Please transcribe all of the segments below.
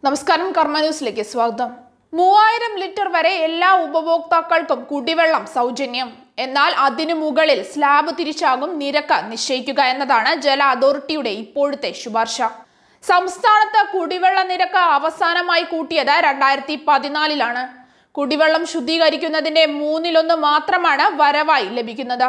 നമസ്കാരം കർമ്മ ന്യൂസിലേക്ക് സ്വാഗതം മൂവായിരം ലിറ്റർ വരെ എല്ലാ ഉപഭോക്താക്കൾക്കും കുടിവെള്ളം സൗജന്യം എന്നാൽ അതിനു മുകളിൽ സ്ലാബ് തിരിച്ചാകും നിരക്ക് നിശ്ചയിക്കുക എന്നതാണ് ജല അതോറിറ്റിയുടെ ഇപ്പോഴത്തെ ശുപാർശ സംസ്ഥാനത്ത് കുടിവെള്ള നിരക്ക് അവസാനമായി കൂട്ടിയത് രണ്ടായിരത്തി പതിനാലിലാണ് കുടിവെള്ളം ശുദ്ധീകരിക്കുന്നതിന്റെ മൂന്നിലൊന്ന് മാത്രമാണ് വരവായി ലഭിക്കുന്നത്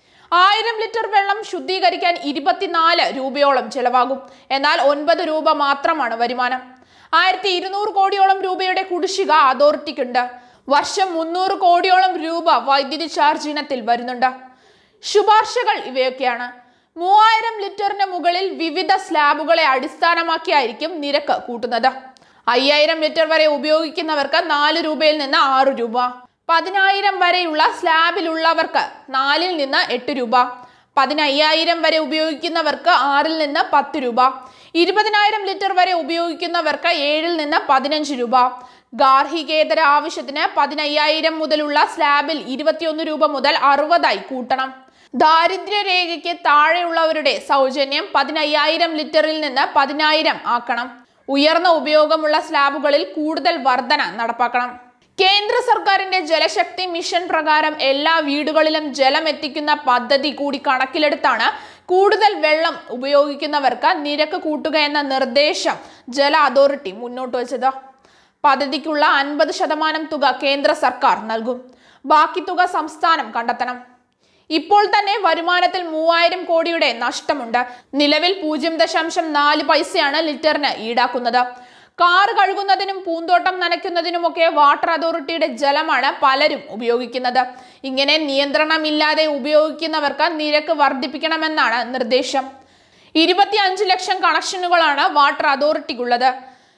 ആയിരം ലിറ്റർ വെള്ളം ശുദ്ധീകരിക്കാൻ ഇരുപത്തിനാല് രൂപയോളം ചെലവാകും എന്നാൽ ഒൻപത് രൂപ മാത്രമാണ് വരുമാനം ആയിരത്തി ഇരുന്നൂറ് കോടിയോളം രൂപയുടെ കുടിശ്ശിക അതോറിറ്റിക്കുണ്ട് വർഷം മുന്നൂറ് കോടിയോളം രൂപ വൈദ്യുതി ചാർജ് ഇനത്തിൽ വരുന്നുണ്ട് ശുപാർശകൾ ഇവയൊക്കെയാണ് മൂവായിരം ലിറ്ററിന് മുകളിൽ വിവിധ സ്ലാബുകളെ അടിസ്ഥാനമാക്കിയായിരിക്കും നിരക്ക് കൂട്ടുന്നത് അയ്യായിരം ലിറ്റർ വരെ ഉപയോഗിക്കുന്നവർക്ക് നാല് രൂപയിൽ നിന്ന് ആറ് രൂപ പതിനായിരം വരെയുള്ള സ്ലാബിലുള്ളവർക്ക് നാലിൽ നിന്ന് എട്ട് രൂപ പതിനയ്യായിരം വരെ ഉപയോഗിക്കുന്നവർക്ക് ആറിൽ നിന്ന് പത്ത് രൂപ ഇരുപതിനായിരം ലിറ്റർ വരെ ഉപയോഗിക്കുന്നവർക്ക് ഏഴിൽ നിന്ന് പതിനഞ്ച് രൂപ ഗാർഹികേതര ആവശ്യത്തിന് പതിനയ്യായിരം മുതലുള്ള സ്ലാബിൽ ഇരുപത്തിയൊന്ന് രൂപ മുതൽ അറുപതായി കൂട്ടണം ദാരിദ്ര്യരേഖയ്ക്ക് താഴെയുള്ളവരുടെ സൗജന്യം പതിനയ്യായിരം ലിറ്ററിൽ നിന്ന് പതിനായിരം ആക്കണം ഉയർന്ന ഉപയോഗമുള്ള സ്ലാബുകളിൽ കൂടുതൽ വർധന നടപ്പാക്കണം കേന്ദ്ര സർക്കാരിന്റെ ജലശക്തി മിഷൻ പ്രകാരം എല്ലാ വീടുകളിലും ജലം എത്തിക്കുന്ന പദ്ധതി കൂടി കണക്കിലെടുത്താണ് കൂടുതൽ വെള്ളം ഉപയോഗിക്കുന്നവർക്ക് നിരക്ക് കൂട്ടുക എന്ന നിർദ്ദേശം ജല അതോറിറ്റി മുന്നോട്ട് വച്ചത് പദ്ധതിക്കുള്ള അൻപത് ശതമാനം തുക കേന്ദ്ര സർക്കാർ നൽകും ബാക്കി തുക സംസ്ഥാനം കണ്ടെത്തണം ഇപ്പോൾ തന്നെ വരുമാനത്തിൽ മൂവായിരം കോടിയുടെ നഷ്ടമുണ്ട് നിലവിൽ പൂജ്യം ദശാംശം നാല് പൈസയാണ് ലിറ്ററിന് ഈടാക്കുന്നത് കാർ കഴുകുന്നതിനും പൂന്തോട്ടം നനയ്ക്കുന്നതിനുമൊക്കെ വാട്ടർ അതോറിറ്റിയുടെ ജലമാണ് പലരും ഉപയോഗിക്കുന്നത് ഇങ്ങനെ നിയന്ത്രണമില്ലാതെ ഉപയോഗിക്കുന്നവർക്ക് നിരക്ക് വർദ്ധിപ്പിക്കണമെന്നാണ് നിർദ്ദേശം ഇരുപത്തിയഞ്ച് ലക്ഷം കണക്ഷനുകളാണ് വാട്ടർ അതോറിറ്റിക്കുള്ളത്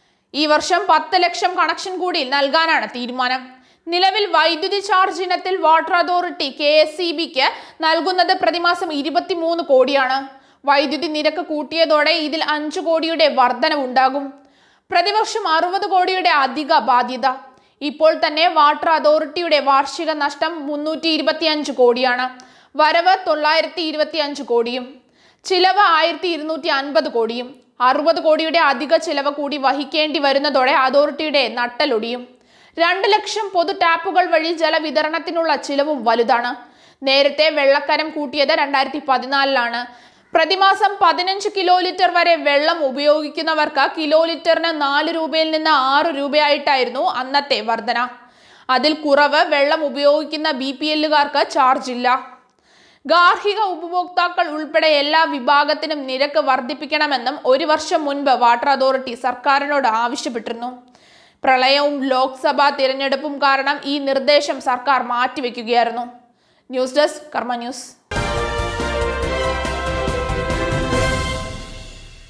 ഈ വർഷം പത്ത് ലക്ഷം കണക്ഷൻ കൂടി നൽകാനാണ് തീരുമാനം നിലവിൽ വൈദ്യുതി ചാർജ് ഇനത്തിൽ water authority K S E ബിക്ക് നൽകുന്നത് പ്രതിമാസം ഇരുപത്തിമൂന്ന് കോടിയാണ് വൈദ്യുതി നിരക്ക് കൂട്ടിയതോടെ ഇതിൽ അഞ്ചു കോടിയുടെ വർധനവുണ്ടാകും പ്രതിവർഷം അറുപത് കോടിയുടെ അധിക ബാധ്യത ഇപ്പോൾ തന്നെ വാട്ടർ അതോറിറ്റിയുടെ വാർഷിക നഷ്ടം മുന്നൂറ്റി ഇരുപത്തിയഞ്ച് കോടിയാണ് വരവ് തൊള്ളായിരത്തി ഇരുപത്തിയഞ്ച് കോടിയും ചിലവ് ആയിരത്തി ഇരുന്നൂറ്റി അൻപത് കോടിയും അറുപത് കോടിയുടെ അധിക ചിലവ് കൂടി വഹിക്കേണ്ടി വരുന്നതോടെ അതോറിറ്റിയുടെ നട്ടലൊടിയും രണ്ട് ലക്ഷം പൊതു ടാപ്പുകൾ വഴി ജലവിതരണത്തിനുള്ള ചിലവും വലുതാണ് നേരത്തെ വെള്ളക്കരം കൂട്ടിയത് രണ്ടായിരത്തി പതിനാലിലാണ് പ്രതിമാസം പതിനഞ്ച് കിലോ ലിറ്റർ വരെ വെള്ളം ഉപയോഗിക്കുന്നവർക്ക് കിലോ ലിറ്ററിന് നാല് രൂപയിൽ നിന്ന് ആറ് രൂപയായിട്ടായിരുന്നു അന്നത്തെ വർധന അതിൽ കുറവ് വെള്ളം ഉപയോഗിക്കുന്ന ബി പി എല്ലുകാർക്ക് ചാർജ് ഇല്ല ഗാർഹിക ഉപഭോക്താക്കൾ ഉൾപ്പെടെ എല്ലാ വിഭാഗത്തിനും നിരക്ക് വർദ്ധിപ്പിക്കണമെന്നും ഒരു വർഷം മുൻപ് വാട്ടർ അതോറിറ്റി സർക്കാരിനോട് ആവശ്യപ്പെട്ടിരുന്നു പ്രളയവും ലോക്സഭാ തിരഞ്ഞെടുപ്പും കാരണം ഈ നിർദ്ദേശം സർക്കാർ മാറ്റിവെക്കുകയായിരുന്നു ന്യൂസ് ഡെസ്ക് കർമ്മ ന്യൂസ്